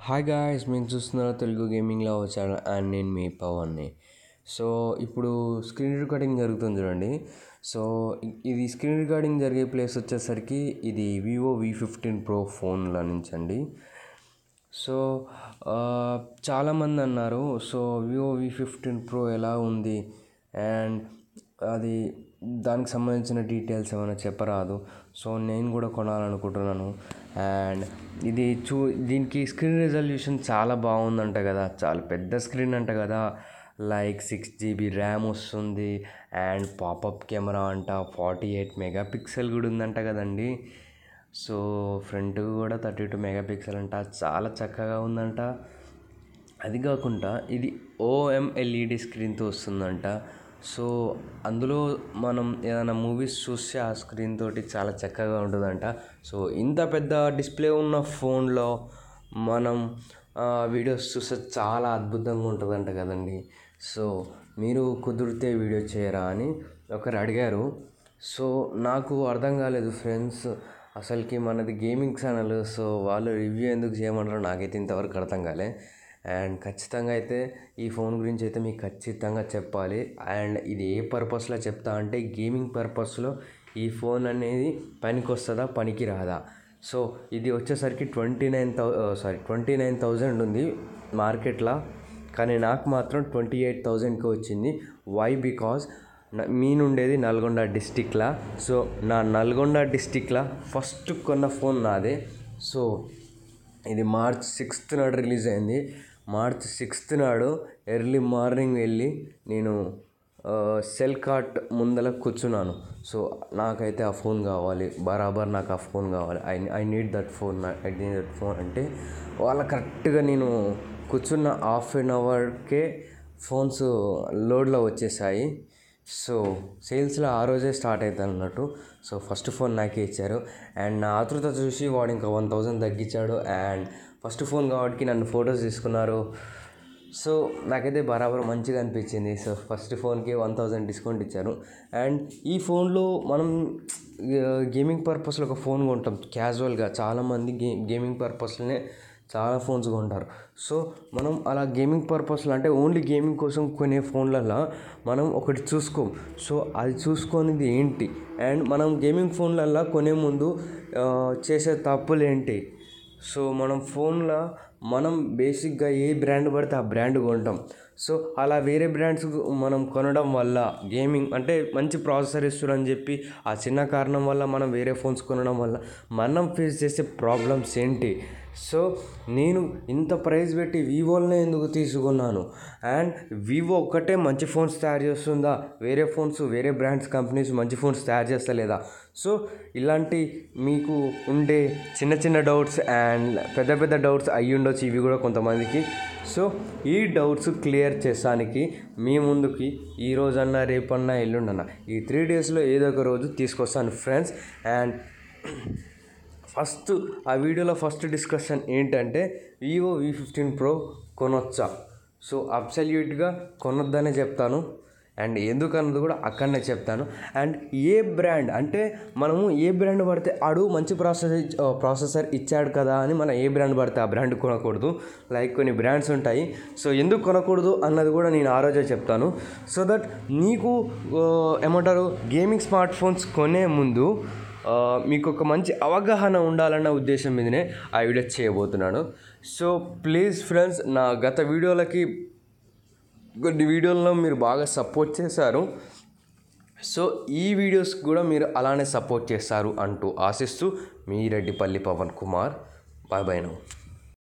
hi guys మీరు చూస్తున్నారు తెలుగు గేమింగ్లో వచ్చాను అండ్ నేను మీ పవన్ని సో ఇప్పుడు స్క్రీన్ రికార్డింగ్ జరుగుతుంది చూడండి సో ఇ- ఇది స్క్రీన్ రికార్డింగ్ జరిగే ప్లేస్ వచ్చేసరికి ఇది వివో వి ఫిఫ్టీన్ ప్రో ఫోన్ల నుంచి అండి సో ఆ, చాలామంది అన్నారు so Vivo V fifteen pro ఎలా ఉంది అండ్ అది దానికి సంబంధించిన డీటెయిల్స్ ఏమైనా చెప్పరాదు సో నేను కూడా కొనాలనుకుంటున్నాను అండ్ ఇది చూ దీనికి స్క్రీన్ రిజల్యూషన్ చాలా బాగుందంట కదా చాలా పెద్ద స్క్రీన్ అంట కదా లైక్ సిక్స్ జీబీ ర్యామ్ వస్తుంది అండ్ పాపప్ కెమెరా అంట ఫార్టీ ఎయిట్ మెగా పిక్సెల్ కూడా ఉందంట కదండి సో ఫ్రంట్ కూడా థర్టీ టూ మెగా పిక్సెల్ అంట చాలా చక్కగా ఉందంట అది కాకుండా ఇది ఓఎంఎల్ఈడి స్క్రీన్తో వస్తుందంట సో అందులో మనం ఏదైనా మూవీస్ చూస్తే ఆ స్క్రీన్ తోటి చాలా చక్కగా ఉంటుందంట సో ఇంత పెద్ద డిస్ప్లే ఉన్న ఫోన్లో మనం వీడియోస్ చూస్తే చాలా అద్భుతంగా ఉంటుందంట కదండి సో మీరు కుదిరితే వీడియో చేయరా అని ఒకరు అడిగారు సో నాకు అర్థం కాలేదు ఫ్రెండ్స్ అసలుకి మనది గేమింగ్ ఛానల్ సో వాళ్ళు రివ్యూ ఎందుకు చేయమంటారో నాకైతే ఇంతవరకు అర్థం కాలే అండ్ ఖచ్చితంగా అయితే ఈ ఫోన్ గురించి అయితే మీకు ఖచ్చితంగా చెప్పాలి అండ్ ఇది ఏ పర్పస్లో చెప్తా అంటే గేమింగ్ పర్పస్లో ఈ ఫోన్ అనేది పనికి వస్తుందా పనికి రాదా సో ఇది వచ్చేసరికి twenty nine thou sorry twenty nine thousand ఉంది మార్కెట్లో కానీ నాకు మాత్రం ట్వంటీ ఎయిట్ థౌజండ్కి వచ్చింది వై బికాజ్ మీ నుండేది నల్గొండ డిస్టిక్లా సో నా నల్గొండ డిస్టిక్లా ఫస్ట్ కొన్న ఫోన్ నాదే సో ఇది మార్చ్ సిక్స్త్ నాడు రిలీజ్ అయింది మార్చ్ సిక్స్త్ నాడు ఎర్లీ మార్నింగ్ వెళ్ళి నేను ఆ, సెల్ కార్ట్ ముందర కూర్చున్నాను సో నాకైతే ఆ ఫోన్ కావాలి బరాబర్ నాకు ఆ ఫోన్ కావాలి I I need that phone I need that phone అంటే వాళ్ళ కరెక్ట్గా నేను కూర్చున్న హాఫ్ అన్ అవర్కే ఫోన్స్ లోడ్లో వచ్చేసాయి సో సేల్స్లో ఆ రోజే స్టార్ట్ అవుతుంది అన్నట్టు సో ఫస్ట్ ఫోన్ నాకే ఇచ్చారు అండ్ నా ఆతృత చూసి వాడు ఇంకా వన్ థౌజండ్ తగ్గించాడు అండ్ ఫస్ట్ ఫోన్ కాబట్టి నన్ను ఫొటోస్ తీసుకున్నారు సో నాకైతే బరాబర్ మంచిగా అనిపించింది సో ఫస్ట్ ఫోన్కి వన్ థౌజండ్ డిస్కౌంట్ ఇచ్చారు అండ్ ఈ ఫోన్లో మనం గేమింగ్ పర్పస్లో ఒక ఫోన్ కొంటాం క్యాజువల్గా చాలామంది గే గేమింగ్ పర్పస్లోనే చాలా ఫోన్స్ కొంటారు సో మనం అలా గేమింగ్ పర్పస్లో అంటే ఓన్లీ గేమింగ్ కోసం కొనే ఫోన్లలో మనం ఒకటి చూసుకోం సో అది చూసుకునేది ఏంటి అండ్ మనం గేమింగ్ ఫోన్లలో కొనే ముందు ఆ, చేసే తప్పులు ఏంటి సో మనం ఫోన్లో మనం బేసిక్గా ఏ బ్రాండ్ పడితే ఆ బ్రాండ్ కొంటాం సో అలా వేరే బ్రాండ్స్ మనం కొనడం వల్ల గేమింగ్ అంటే మంచి ప్రాసెసర్ ఇస్తున్నారని చెప్పి ఆ చిన్న కారణం వల్ల మనం వేరే ఫోన్స్ కొనడం వల్ల మనం ఫేస్ చేసే ప్రాబ్లమ్స్ ఏంటి సో నేను ఇంత ప్రైస్ పెట్టి వివోలోనే ఎందుకు తీసుకున్నాను అండ్ వివో ఒక్కటే మంచి ఫోన్స్ తయారు చేస్తుందా వేరే ఫోన్స్ వేరే బ్రాండ్స్ కంపెనీస్ మంచి ఫోన్స్ తయారు చేస్తలేదా సో ఇలాంటి మీకు ఉండే చిన్న చిన్న డౌట్స్ అండ్ పెద్ద పెద్ద డౌట్స్ అయ్యి ఉండొచ్చు ఇవి కూడా కొంతమందికి సో ఈ డౌట్స్ క్లియర్ చేసానికి మీ ముందుకి ఈ రోజన్నా రేపన్నా ఎల్లుండన్నా ఈ త్రీ డేస్లో ఏదో ఒక రోజు తీసుకొస్తాను ఫ్రెండ్స్ అండ్ ఫస్ట్ ఆ వీడియోలో ఫస్ట్ డిస్కషన్ ఏంటంటే వివో వి ఫిఫ్టీన్ ప్రో కొనొచ్చా సో అబ్సల్యూట్గా కొనొద్దనే చెప్తాను అండ్ ఎందుకన్నది కూడా అక్కడనే చెప్తాను అండ్ ఏ బ్రాండ్ అంటే మనము ఏ బ్రాండ్ పడితే ఆడు మంచి ప్రాసెస్ ప్రాసెసర్ ఇచ్చాడు కదా అని మనం ఏ బ్రాండ్ పడితే ఆ బ్రాండ్ కొనకూడదు లైక్ కొన్ని బ్రాండ్స్ ఉంటాయి సో ఎందుకు కొనకూడదు అన్నది కూడా నేను ఆ రోజే చెప్తాను సో దట్ నీకు ఆ, ఏమంటారు గేమింగ్ స్మార్ట్ ఫోన్స్ కొనే ముందు ఆ, మీకు ఒక మంచి అవగాహన ఉండాలన్న ఉద్దేశం మీదనే ఆ వీడియో చేయబోతున్నాను సో ప్లీజ్ ఫ్రెండ్స్ నా గత వీడియోలకి కొన్ని వీడియోల్లో మీరు బాగా సపోర్ట్ చేశారు సో ఈ వీడియోస్ కూడా మీరు అలానే సపోర్ట్ చేస్తారు అంటూ ఆశిస్తూ మీ Reddipalli Pawan Kumar bye bye now